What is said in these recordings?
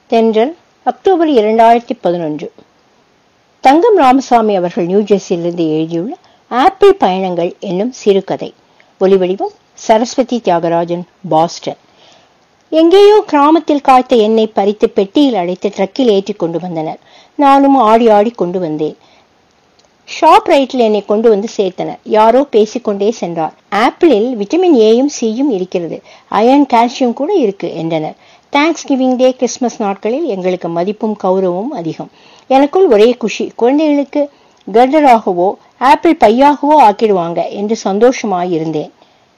தென்றல் அக்டோபர் இரண்டாயிரத்தி பதினொன்று தங்கம் ராமசாமி அவர்கள் நியூஜெர்சியிலிருந்து எழுதியுள்ள ஆப்பிள் பயணங்கள் என்னும் சிறுகதை ஒலிவடிவம் சரஸ்வதி தியாகராஜன் பாஸ்டன் எங்கேயோ கிராமத்தில் காய்த்த எண்ணெய் பறித்து பெட்டியில் அடைத்து ட்ரக்கில் ஏற்றி கொண்டு வந்தனர் நானும் ஆடி ஆடி கொண்டு வந்தேன் ஷாப் ரைட்டில் என்னை கொண்டு வந்து சேர்த்தனர் யாரோ பேசிக்கொண்டே சென்றார் ஆப்பிளில் விட்டமின் ஏயும் சியும் இருக்கிறது அயர்ன் கால்சியம் கூட இருக்கு என்றனர் தேங்க்ஸ் கிவிங் டே கிறிஸ்மஸ் நாட்களில் எங்களுக்கு மதிப்பும் கௌரவமும் அதிகம் எனக்குள் ஒரே குஷி குழந்தைகளுக்கு கர்டராகவோ ஆப்பிள் பையாகவோ ஆக்கிடுவாங்க என்று சந்தோஷமாயிருந்தேன்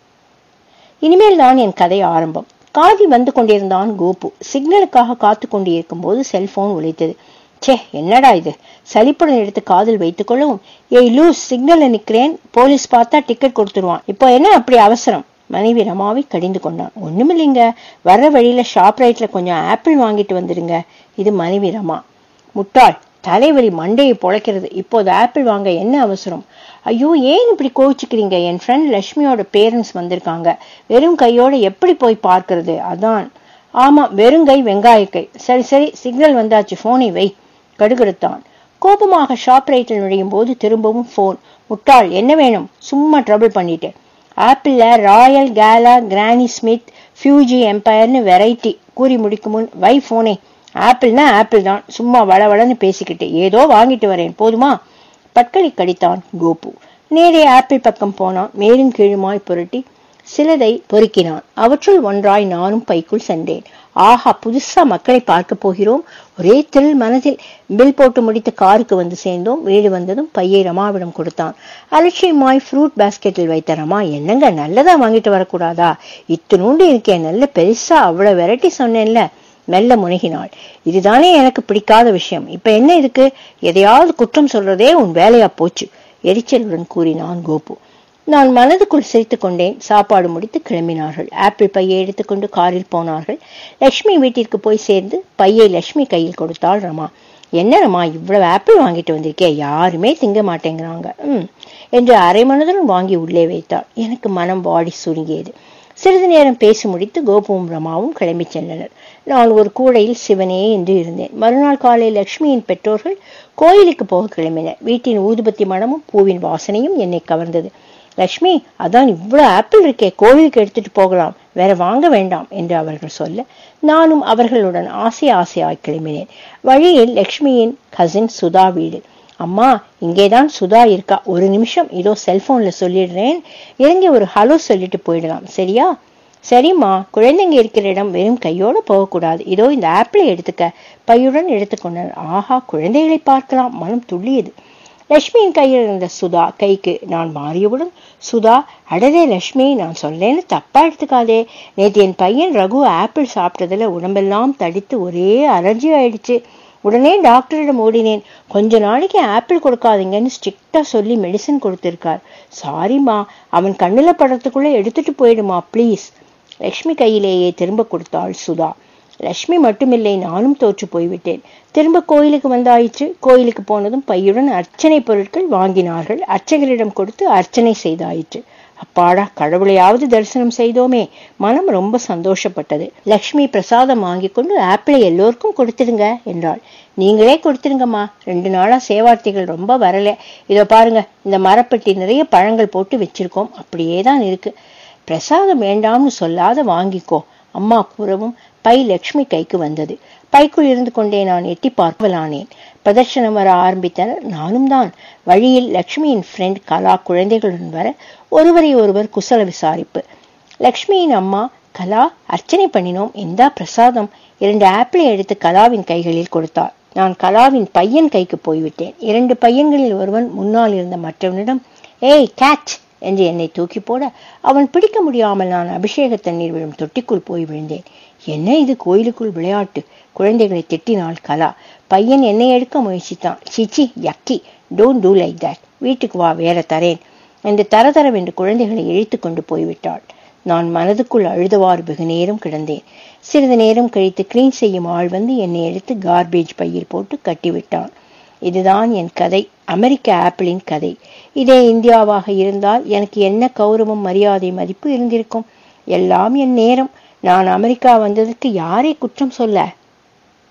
இனிமேல் தான் என் கதை ஆரம்பம் காதில் வந்து கொண்டிருந்தான் கோபு சிக்னலுக்காக காத்து கொண்டிருக்கும் போது செல்போன் ஒலித்தது ச்சே என்னடா இது சலிப்புடன் எடுத்து காதில் வைத்துக் கொள்ளவும் ஏய் லூஸ் சிக்னல்ல நிக்கிறேன் போலீஸ் பார்த்தா டிக்கெட் கொடுத்துருவான் இப்போ என்ன அப்படி அவசரம் மனைவி ரமாவை கடிந்து கொண்டான் ஒண்ணுமில்லைங்க வர்ற வழியில ஷாப் ரைட்ல கொஞ்சம் ஆப்பிள் வாங்கிட்டு வந்துடுங்க இது மனைவி ரமா முட்டாள் தலைவலி மண்டையை பொழைக்கிறது இப்போது ஆப்பிள் வாங்க என்ன அவசரம் ஐயோ ஏன் இப்படி கோவிச்சுக்கிறீங்க என் ஃப்ரெண்ட் லட்சுமியோட பேரண்ட்ஸ் வந்திருக்காங்க வெறும் கையோட எப்படி போய் பார்க்கறது அதான் ஆமா வெறுங்கை வெங்காயக்கை சரி சரி சிக்னல் வந்தாச்சு போனை வை கடுகடுத்தான் கோபமாக ஷாப் ரைட்டில் நுழையும் போது திரும்பவும் போன் முட்டாள் என்ன வேணும் சும்மா ட்ரபிள் பண்ணிட்டேன் ஆப்பிள்ல royal gala granny smith Fuji எம்பயர்னு வெரைட்டி கூறி முடிக்கும் முன் வை போனே ஆப்பிள்னா ஆப்பிள் தான் சும்மா வளவளன்னு பேசிக்கிட்டு ஏதோ வாங்கிட்டு வரேன் போதுமா பற்களை கடித்தான் கோபு நேரே ஆப்பிள் பக்கம் போனான் மேலும் கீழுமாய் புரட்டி சிலதை பொறுக்கினான் அவற்றுள் ஒன்றாய் நானும் பைக்குள் சென்றேன் ஆஹா புதுசா மக்களை பார்க்க போகிறோம் ஒரே தில் மனதில் பில் போட்டு முடித்து காருக்கு வந்து சேர்ந்தோம் வீடு வந்ததும் பையை ரமாவிடம் கொடுத்தான் அலட்சியமாய் ஃப்ரூட் பாஸ்கெட்டில் வைத்த ரமா என்னங்க நல்லதா வாங்கிட்டு வரக்கூடாதா இத்தினூண்டு இருக்கேன் நல்ல பெருசா அவ்வளவு வெரைட்டி சொன்னேன்ல மெல்ல முனகினாள் இதுதானே எனக்கு பிடிக்காத விஷயம் இப்ப என்ன இதுக்கு எதையாவது குற்றம் சொல்றதே உன் வேலையா போச்சு எரிச்சலுடன் கூறினான் கோபு நான் மனதுக்குள் சிரித்துக் கொண்டேன் சாப்பாடு முடித்து கிளம்பினார்கள் ஆப்பிள் பையை எடுத்துக்கொண்டு காரில் போனார்கள் லட்சுமி வீட்டிற்கு போய் சேர்ந்து பையை லட்சுமி கையில் கொடுத்தாள் ரமா என்ன ரமா இவ்வளவு ஆப்பிள் வாங்கிட்டு வந்திருக்கே யாருமே திங்க மாட்டேங்கிறாங்க ம் என்று அரை மனதுடன் வாங்கி உள்ளே வைத்தாள் எனக்கு மனம் வாடி சுருங்கியது சிறிது நேரம் பேசி முடித்து கோபுவும் ரமாவும் கிளம்பி சென்றனர் நான் ஒரு கூடையில் சிவனே என்று இருந்தேன் மறுநாள் காலை லட்சுமியின் பெற்றோர்கள் கோயிலுக்கு போக கிளம்பினர் வீட்டின் ஊதுபத்தி மனமும் பூவின் வாசனையும் என்னை கவர்ந்தது லட்சுமி அதான் இவ்வளவு ஆப்பிள் இருக்கே கோவிலுக்கு எடுத்துட்டு போகலாம் வேற வாங்க வேண்டாம் என்று அவர்கள் சொல்ல நானும் அவர்களுடன் ஆசை ஆசையாய் கிளம்பினேன் வழியில் லட்சுமியின் கசின் சுதா வீடு அம்மா இங்கேதான் சுதா இருக்கா ஒரு நிமிஷம் இதோ செல்போன்ல சொல்லிடுறேன் இறங்கி ஒரு ஹலோ சொல்லிட்டு போயிடலாம் சரியா சரிம்மா குழந்தைங்க இருக்கிற இடம் வெறும் கையோட போகக்கூடாது இதோ இந்த ஆப்பிளை எடுத்துக்க பையுடன் எடுத்துக்கொண்டனர் ஆஹா குழந்தைகளை பார்க்கலாம் மனம் துள்ளியது லட்சுமியின் கையில் இருந்த சுதா கைக்கு நான் மாறியவுடன் சுதா அடரே லட்சுமி நான் சொல்லேன்னு தப்பா எடுத்துக்காதே நேற்று என் பையன் ரகு ஆப்பிள் சாப்பிட்டதுல உடம்பெல்லாம் தடித்து ஒரே அலர்ஜி ஆயிடுச்சு உடனே டாக்டரிடம் ஓடினேன் கொஞ்ச நாளைக்கு ஆப்பிள் கொடுக்காதீங்கன்னு ஸ்ட்ரிக்டா சொல்லி மெடிசன் கொடுத்திருக்கார் சாரிம்மா அவன் கண்ணுல படத்துக்குள்ள எடுத்துட்டு போயிடுமா ப்ளீஸ் லட்சுமி கையிலேயே திரும்ப கொடுத்தாள் சுதா லட்சுமி மட்டுமில்லை நானும் தோற்று போய்விட்டேன் திரும்ப கோயிலுக்கு வந்தாயிற்று கோயிலுக்கு போனதும் பையுடன் அர்ச்சனை பொருட்கள் வாங்கினார்கள் அர்ச்சகரிடம் கொடுத்து அர்ச்சனை செய்தாயிற்று அப்பாடா கடவுளையாவது தரிசனம் செய்தோமே மனம் ரொம்ப சந்தோஷப்பட்டது லக்ஷ்மி பிரசாதம் வாங்கி கொண்டு ஆப்பிளை எல்லோருக்கும் கொடுத்துடுங்க என்றாள் நீங்களே கொடுத்துருங்கம்மா ரெண்டு நாளா சேவார்த்திகள் ரொம்ப வரல இதோ பாருங்க இந்த மரப்பெட்டி நிறைய பழங்கள் போட்டு வச்சிருக்கோம் அப்படியே தான் இருக்கு பிரசாதம் வேண்டாம்னு சொல்லாத வாங்கிக்கோ அம்மா கூறவும் பை லட்சுமி கைக்கு வந்தது பைக்குள் இருந்து கொண்டே நான் எட்டி பார்க்கலானேன் பிரதர்ஷனம் வர ஆரம்பித்தனர் நானும் தான் வழியில் லட்சுமியின் ஃப்ரெண்ட் கலா குழந்தைகளுடன் வர ஒருவரை ஒருவர் குசல விசாரிப்பு லக்ஷ்மியின் அம்மா கலா அர்ச்சனை பண்ணினோம் இந்தா பிரசாதம் இரண்டு ஆப்பிளை எடுத்து கலாவின் கைகளில் கொடுத்தார் நான் கலாவின் பையன் கைக்கு போய்விட்டேன் இரண்டு பையன்களில் ஒருவன் முன்னால் இருந்த மற்றவனிடம் ஏய் கேட்ச் என்று என்னை தூக்கி போட அவன் பிடிக்க முடியாமல் நான் அபிஷேக தண்ணீர் விழும் தொட்டிக்குள் போய் விழுந்தேன் என்ன இது கோயிலுக்குள் விளையாட்டு குழந்தைகளை திட்டினாள் கலா பையன் என்னை எடுக்க முயற்சித்தான் சிச்சி யக்கி டோன்ட் டூ லைக் தட் வீட்டுக்கு வா வேற தரேன் என்று தரதரவென்று குழந்தைகளை இழுத்து கொண்டு போய்விட்டாள் நான் மனதுக்குள் அழுதவாறு வெகு நேரம் கிடந்தேன் சிறிது நேரம் கழித்து கிளீன் செய்யும் ஆள் வந்து என்னை எடுத்து கார்பேஜ் பையில் போட்டு கட்டிவிட்டான் இதுதான் என் கதை அமெரிக்க ஆப்பிளின் கதை இதே இந்தியாவாக இருந்தால் எனக்கு என்ன கௌரவம் மரியாதை மதிப்பு இருந்திருக்கும் எல்லாம் என் நேரம் நான் அமெரிக்கா வந்ததற்கு யாரை குற்றம் சொல்ல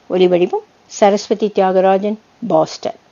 ஒலிவடிவம் சரஸ்வதி தியாகராஜன் பாஸ்டன்